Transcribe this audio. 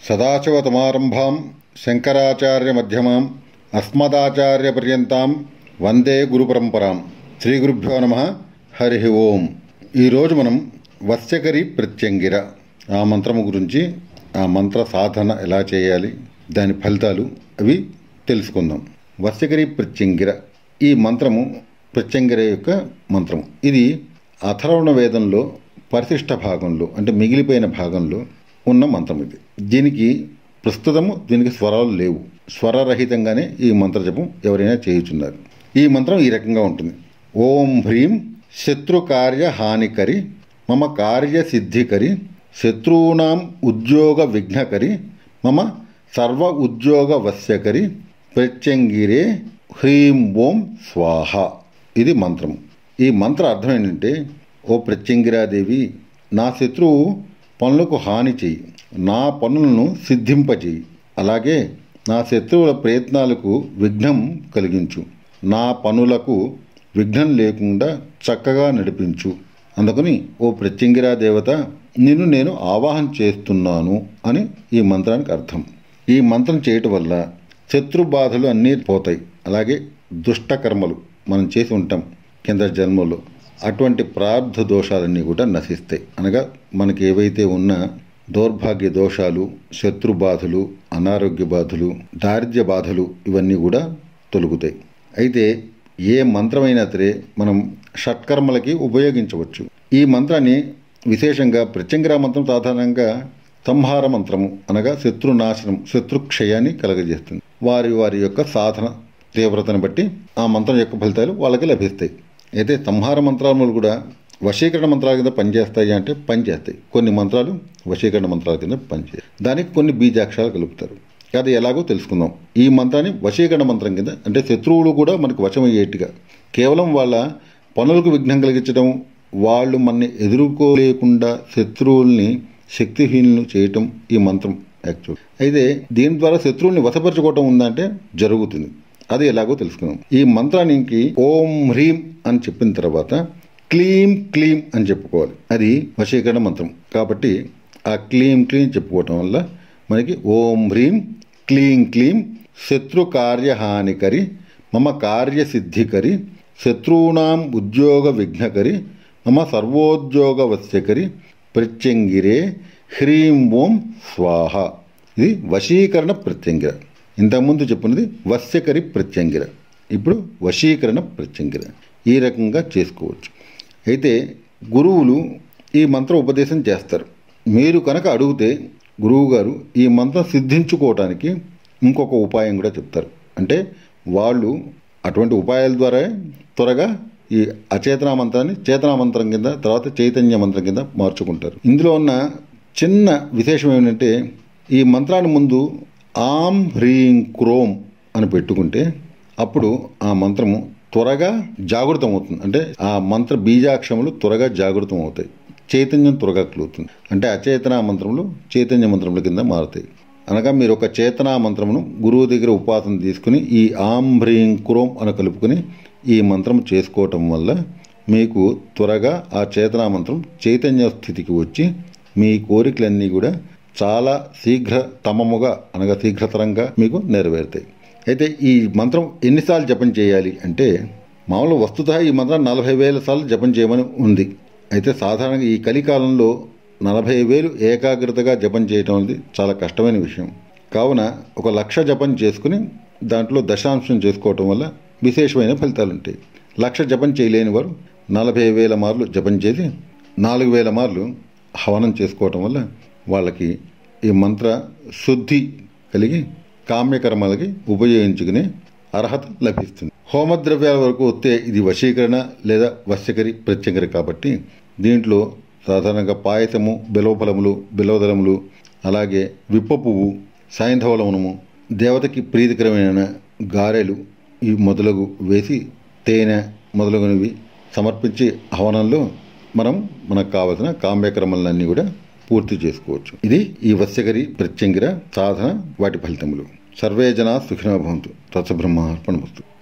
సదాశివతమారంభాం శంకరాచార్యమధ్యమాం అస్మదాచార్యపర్యంతాం వందే గురుపరంపరాం శ్రీ గురుభ్యో నమ హరి ఓం ఈరోజు మనం వస్యకరి ప్రత్యంగిర ఆ మంత్రము గురించి ఆ మంత్ర సాధన ఎలా చేయాలి దాని ఫలితాలు అవి తెలుసుకుందాం వస్యకరి ప్రత్యంగిర ఈ మంత్రము ప్రత్యంగిర యొక్క మంత్రము ఇది అథర్వణ వేదంలో పరిశిష్ట భాగంలో అంటే మిగిలిపోయిన భాగంలో ఉన్న మంత్రం ఇది దీనికి ప్రస్తుతము దీనికి స్వరాలు లేవు స్వరరహితంగానే ఈ మంత్ర జపం ఎవరైనా చేయుచున్నారు ఈ మంత్రం ఈ రకంగా ఉంటుంది ఓం హ్రీం శత్రు కార్య హానికరి మమ కార్య సిద్ధికరి శత్రూనాం ఉద్యోగ విఘ్నకరి మమ సర్వ ఉద్యోగ వశ్యకరి ప్రత్యంగిరే హ్రీం ఓం స్వాహ ఇది మంత్రం ఈ మంత్ర అర్థం ఏంటంటే ఓ ప్రత్యంగిరాదేవి నా శత్రువు పనులకు హాని చెయ్యి నా పనులను సిద్ధింపచేయి అలాగే నా శత్రువుల ప్రయత్నాలకు విఘ్నం కలిగించు నా పనులకు విఘ్నం లేకుండా చక్కగా నడిపించు అందుకని ఓ ప్రత్యంగిరా దేవత నిన్ను నేను ఆవాహన చేస్తున్నాను అని ఈ మంత్రానికి అర్థం ఈ మంత్రం చేయటం వల్ల శత్రు బాధలు అన్నీ పోతాయి అలాగే దుష్ట కర్మలు మనం చేసి ఉంటాం కింద జన్మలో అటువంటి ప్రార్థ దోషాలన్నీ కూడా నశిస్తాయి అనగా మనకి ఏవైతే ఉన్న దౌర్భాగ్య దోషాలు శత్రు బాధలు అనారోగ్య బాధలు దారిద్ర్య బాధలు ఇవన్నీ కూడా తొలుగుతాయి అయితే ఏ మంత్రమైనా సరే మనం షట్కర్మలకి ఉపయోగించవచ్చు ఈ మంత్రాన్ని విశేషంగా ప్రత్యంగిరా మంత్రం సాధారణంగా సంహార మంత్రము అనగా శత్రునాశనం శత్రుక్షయాన్ని కలగజేస్తుంది వారి వారి యొక్క సాధన తీవ్రతను బట్టి ఆ మంత్రం యొక్క ఫలితాలు వాళ్ళకి లభిస్తాయి అయితే సంహార మంత్రాలు కూడా వశీకరణ మంత్రాల కింద పనిచేస్తాయి అంటే పనిచేస్తాయి కొన్ని మంత్రాలు వశీకరణ మంత్రాల కింద పనిచేస్తాయి దానికి కొన్ని బీజాక్షరాలు కలుపుతారు అది ఎలాగో తెలుసుకుందాం ఈ మంత్రాన్ని వశీకరణ మంత్రం కింద అంటే శత్రువులు కూడా మనకు వశమయ్యేట్టుగా కేవలం వాళ్ళ పనులకు విఘ్నం కలిగించడం వాళ్ళు మనని ఎదుర్కోలేకుండా శత్రువుల్ని శక్తిహీనులు చేయటం ఈ మంత్రం యాక్చువల్ అయితే దీని ద్వారా శత్రువుల్ని వశపరచుకోవటం ఉందంటే జరుగుతుంది అది ఎలాగో తెలుసుకుందాం ఈ మంత్రానికి ఓం హ్రీం అని చెప్పిన తర్వాత క్లీం క్లీం అని చెప్పుకోవాలి అది వశీకరణ మంత్రం కాబట్టి ఆ క్లీం క్లీం చెప్పుకోవటం వల్ల మనకి ఓం హ్రీం క్లీం క్లీం శత్రు కార్యహానికరి మమ కార్యసిద్ధికరి శత్రూనాం ఉద్యోగ విఘ్నకరి మమ సర్వోద్యోగ వశ్యకరి ప్రత్యంగిరే హ్రీం ఓం స్వాహ ఇది వశీకరణ ప్రత్యంగిర ఇంతకుముందు చెప్పున్నది వశ్యకరి ప్రత్యంగిర ఇప్పుడు వశీకరణ ప్రత్యంగిర ఈ రకంగా చేసుకోవచ్చు అయితే గురువులు ఈ మంత్ర ఉపదేశం చేస్తారు మీరు కనుక అడిగితే గురువు గారు ఈ మంత్రం సిద్ధించుకోవటానికి ఇంకొక ఉపాయం కూడా చెప్తారు అంటే వాళ్ళు అటువంటి ఉపాయాల ద్వారా త్వరగా ఈ అచేతనా మంత్రాన్ని చేతనా మంత్రం కింద తర్వాత చైతన్య మంత్రం కింద మార్చుకుంటారు ఇందులో ఉన్న చిన్న విశేషం ఏమిటంటే ఈ మంత్రాన్ని ముందు ఆం హ్రీం క్రోమ్ అని పెట్టుకుంటే అప్పుడు ఆ మంత్రము త్వరగా జాగృతం అవుతుంది అంటే ఆ మంత్ర బీజాక్షములు త్వరగా జాగృతం అవుతాయి చైతన్యం త్వరగా కలుగుతుంది అంటే అచేతనా మంత్రములు చైతన్య మంత్రముల కింద మారుతాయి అనగా మీరు ఒక చేతనా మంత్రమును గురువు దగ్గర ఉపాసన తీసుకుని ఈ ఆం హ్రీం క్రోమ్ అని కలుపుకొని ఈ మంత్రం చేసుకోవటం వల్ల మీకు త్వరగా ఆ చేతనా మంత్రం చైతన్య స్థితికి వచ్చి మీ కోరికలన్నీ కూడా చాలా శీఘ్ర తమముగా అనగా శీఘ్రతరంగా మీకు నెరవేరుతాయి అయితే ఈ మంత్రం ఎన్నిసార్లు జపం చేయాలి అంటే మామూలు వస్తుత ఈ మంత్రం నలభై వేల సార్లు జపం చేయమని ఉంది అయితే సాధారణంగా ఈ కలికాలంలో నలభై వేలు ఏకాగ్రతగా జపం చేయటం అనేది చాలా కష్టమైన విషయం కావున ఒక లక్ష జపం చేసుకుని దాంట్లో దశాంశం చేసుకోవటం వల్ల విశేషమైన ఫలితాలు ఉంటాయి లక్ష జపం చేయలేని వారు నలభై వేల మార్లు జపం చేసి నాలుగు వేల మార్లు హవనం చేసుకోవటం వల్ల వాళ్ళకి ఈ మంత్ర శుద్ధి కలిగి కామ్యకర్మలకి ఉపయోగించుకునే అర్హత లభిస్తుంది హోమద్రవ్యాల వరకు వస్తే ఇది వశీకరణ లేదా వశ్యకరి ప్రత్యంకరి కాబట్టి దీంట్లో సాధారణంగా పాయసము బిలవఫలములు బిలవదలములు అలాగే విప్ప పువ్వు సాయంధవలమునము దేవతకి ప్రీతికరమైన గారెలు ఈ మొదలగు వేసి తేనె మొదలగునవి సమర్పించి హవనంలో మనం మనకు కావలసిన కామ్యక్రమాలన్నీ కూడా పూర్తి చేసుకోవచ్చు ఇది ఈ వశ్యకరి ప్రత్యంగిర సాధన వాటి ఫలితములు సర్వే జనా సుఖినో భవంతు తత్సబ్రహ్మ అర్పణమస్తు